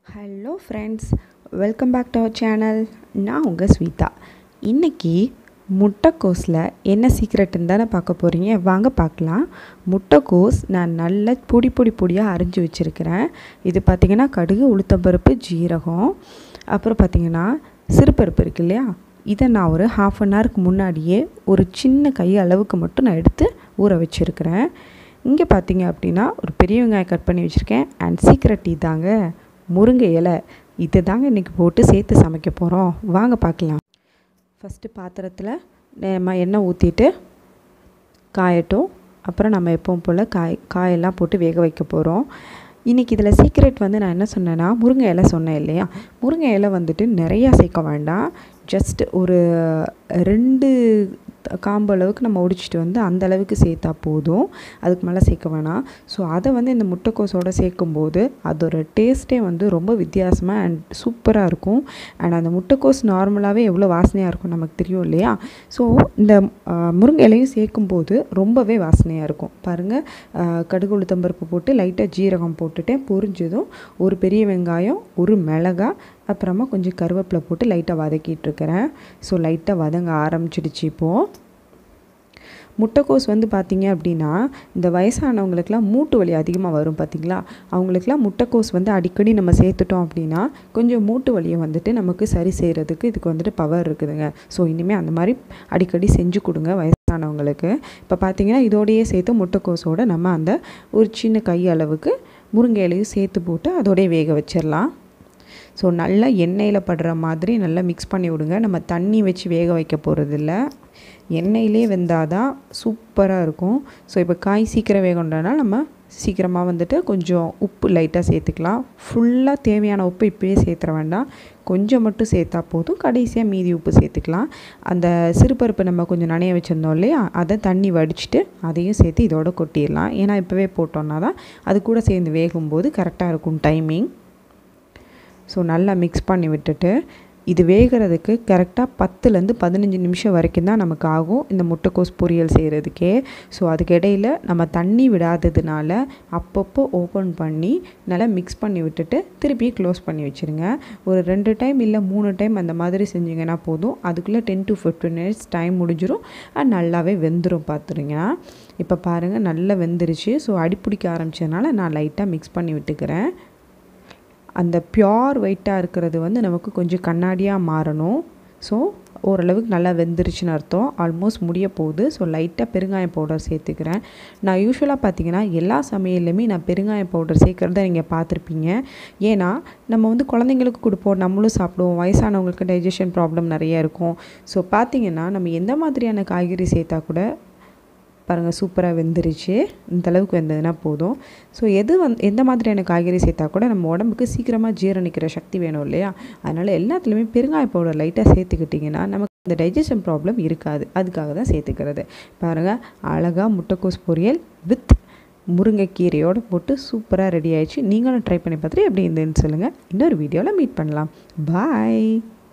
hello friends welcome back to our channel நான் உங்கள் ஸ்வீதா இன்றைக்கி முட்டைக்கோஸில் என்ன சீக்ரெட்டுன்னு தானே பார்க்க போகிறீங்க வாங்க பார்க்கலாம் முட்டைக்கோஸ் நான் நல்லா பொடி பொடி பொடியாக அரிஞ்சு வச்சுருக்கிறேன் இது பார்த்திங்கன்னா கடுகு உளுத்தம்பருப்பு ஜீரகம் அப்புறம் பார்த்திங்கன்னா சிறுபருப்பு இருக்கு இல்லையா இதை நான் ஒரு ஹாஃப் அன் ஹவருக்கு முன்னாடியே ஒரு சின்ன கை அளவுக்கு மட்டும் நான் எடுத்து ஊற வச்சுருக்கிறேன் இங்கே பார்த்தீங்க அப்படின்னா ஒரு பெரிய வெங்காயம் கட் பண்ணி வச்சுருக்கேன் அண்ட் சீக்ரெட் இதாங்க முருங்கை இலை இது தாங்க இன்றைக்கி போட்டு சேர்த்து சமைக்க போகிறோம் வாங்க பார்க்கலாம் ஃபஸ்ட்டு பாத்திரத்தில் நம்ம எண்ணெய் ஊற்றிட்டு காயட்டும் அப்புறம் நம்ம எப்பவும் போல் காய் காயெல்லாம் போட்டு வேக வைக்க போகிறோம் இன்றைக்கி இதில் சீக்ரெட் வந்து நான் என்ன சொன்னேன்னா முருங்கை இலை சொன்னேன் இல்லையா முருங்கை இலை வந்துட்டு நிறையா சேர்க்க வேண்டாம் ஜஸ்ட் ஒரு ரெண்டு காம்பு அளவுக்கு நம்ம ஒடிச்சிட்டு வந்து அந்த அளவுக்கு சேர்த்தா போதும் அதுக்கு மேலே சேர்க்க வேணாம் ஸோ அதை வந்து இந்த முட்டைக்கோஸோடு சேர்க்கும்போது அதோட டேஸ்ட்டே வந்து ரொம்ப வித்தியாசமாக அண்ட் சூப்பராக இருக்கும் அண்ட் அந்த முட்டைக்கோஸ் நார்மலாகவே எவ்வளோ வாசனையாக இருக்கும் நமக்கு தெரியும் இல்லையா ஸோ இந்த முருங்கை இலையும் சேர்க்கும்போது ரொம்பவே வாசனையாக இருக்கும் பாருங்கள் கடுகு உளுத்தம்பருப்பு போட்டு லைட்டாக ஜீரகம் போட்டுட்டேன் பொரிஞ்சதும் ஒரு பெரிய வெங்காயம் ஒரு மிளகா அப்புறமா கொஞ்சம் கருவேப்பிலை போட்டு லைட்டாக வதக்கிட்டு இருக்கிறேன் ஸோ லைட்டாக வதங்க ஆரம்பிச்சிடுச்சு இப்போது முட்டைக்கோஸ் வந்து பார்த்திங்க அப்படின்னா இந்த வயசானவங்களுக்குலாம் மூட்டு வலி அதிகமாக வரும் பார்த்திங்களா அவங்களுக்குலாம் முட்டைக்கோஸ் வந்து அடிக்கடி நம்ம சேர்த்துட்டோம் அப்படின்னா கொஞ்சம் மூட்டு வலியை வந்துட்டு நமக்கு சரி செய்கிறதுக்கு இதுக்கு வந்துட்டு பவர் இருக்குதுங்க ஸோ இனிமேல் அந்த மாதிரி அடிக்கடி செஞ்சு கொடுங்க வயசானவங்களுக்கு இப்போ பார்த்திங்கன்னா இதோடையே சேர்த்து முட்டைக்கோஸோடு நம்ம அந்த ஒரு சின்ன கை அளவுக்கு முருங்கை இலையும் சேர்த்து போட்டு அதோடய வேக வச்சிடலாம் ஸோ நல்லா எண்ணெயில் படுற மாதிரி நல்லா மிக்ஸ் பண்ணி விடுங்க நம்ம தண்ணி வச்சு வேக வைக்க போகிறதில்ல எண்ணெயிலே வெந்தால் தான் சூப்பராக இருக்கும் ஸோ இப்போ காய் சீக்கிரம் வேகணுன்றனால நம்ம சீக்கிரமாக வந்துட்டு கொஞ்சம் உப்பு லைட்டாக சேர்த்துக்கலாம் ஃபுல்லாக தேவையான உப்பு இப்போயே சேர்த்துற வேண்டாம் கொஞ்சம் மட்டும் சேர்த்தா போதும் கடைசியாக மீதி உப்பு சேர்த்துக்கலாம் அந்த சிறுபருப்பு நம்ம கொஞ்சம் நனைய வச்சுருந்தோம் இல்லையா அதை தண்ணி வடிச்சிட்டு அதையும் சேர்த்து இதோட கொட்டிடலாம் ஏன்னா இப்போவே போட்டோன்னா தான் அது கூட சேர்ந்து வேகும்போது கரெக்டாக இருக்கும் டைமிங் ஸோ நல்லா மிக்ஸ் பண்ணி விட்டுட்டு இது வேகிறதுக்கு கரெக்டாக பத்துலேருந்து பதினஞ்சு நிமிஷம் வரைக்கும் தான் நமக்கு ஆகும் இந்த முட்டைக்கோஸ் பொரியல் செய்கிறதுக்கே ஸோ அதுக்கு இடையில் நம்ம தண்ணி விடாததுனால அப்பப்போ ஓப்பன் பண்ணி நல்லா மிக்ஸ் பண்ணி விட்டுட்டு திருப்பி க்ளோஸ் பண்ணி வச்சுருங்க ஒரு ரெண்டு டைம் இல்லை மூணு டைம் அந்த மாதிரி செஞ்சிங்கன்னா போதும் அதுக்குள்ளே ten to fifteen minutes time முடிஞ்சிடும் அது நல்லாவே வெந்துடும் பார்த்துருங்கன்னா இப்போ பாருங்கள் நல்லா வெந்துருச்சு ஸோ அடிப்பிடிக்க ஆரம்பிச்சதுனால நான் லைட்டாக மிக்ஸ் பண்ணி விட்டுக்கிறேன் அந்த பியோர் ஒயிட்டாக இருக்கிறது வந்து நமக்கு கொஞ்சம் கண்ணாடியாக மாறணும் ஸோ ஓரளவுக்கு நல்லா வெந்துருச்சுன்னு அர்த்தம் ஆல்மோஸ்ட் முடிய போகுது ஸோ லைட்டாக பெருங்காயம் பவுடர் சேர்த்துக்கிறேன் நான் யூஸ்வலாக பார்த்தீங்கன்னா எல்லா சமையல்லையுமே நான் பெருங்காயம் பவுடர் சேர்க்குறத நீங்கள் பார்த்துருப்பீங்க ஏன்னா நம்ம வந்து குழந்தைங்களுக்கு கொடுப்போம் நம்மளும் சாப்பிடுவோம் வயசானவங்களுக்கு டைஜஷன் ப்ராப்ளம் நிறைய இருக்கும் ஸோ பார்த்திங்கன்னா நம்ம எந்த மாதிரியான காய்கறி சேர்த்தா கூட பாருங்கள் சூப்பராக வெந்துருச்சு இந்த அளவுக்கு வெந்ததுன்னா போதும் ஸோ எது வந் எந்த மாதிரியான காய்கறி சேர்த்தா கூட நம்ம உடம்புக்கு சீக்கிரமாக ஜீரணிக்கிற சக்தி வேணும் இல்லையா அதனால் எல்லாத்துலேயுமே பெருங்காய பவுடர் லைட்டாக சேர்த்துக்கிட்டிங்கன்னா நமக்கு இந்த டைஜஷன் ப்ராப்ளம் இருக்காது அதுக்காக தான் சேர்த்துக்கிறது பாருங்கள் அழகாக முட்டைக்கோஸ் பொரியல் வித் முருங்கைக்கீரையோடு போட்டு சூப்பராக ரெடி ஆயிடுச்சு நீங்களும் ட்ரை பண்ணி பார்த்துட்டு எப்படி இருந்ததுன்னு சொல்லுங்கள் இன்னொரு வீடியோவில் மீட் பண்ணலாம் பாய்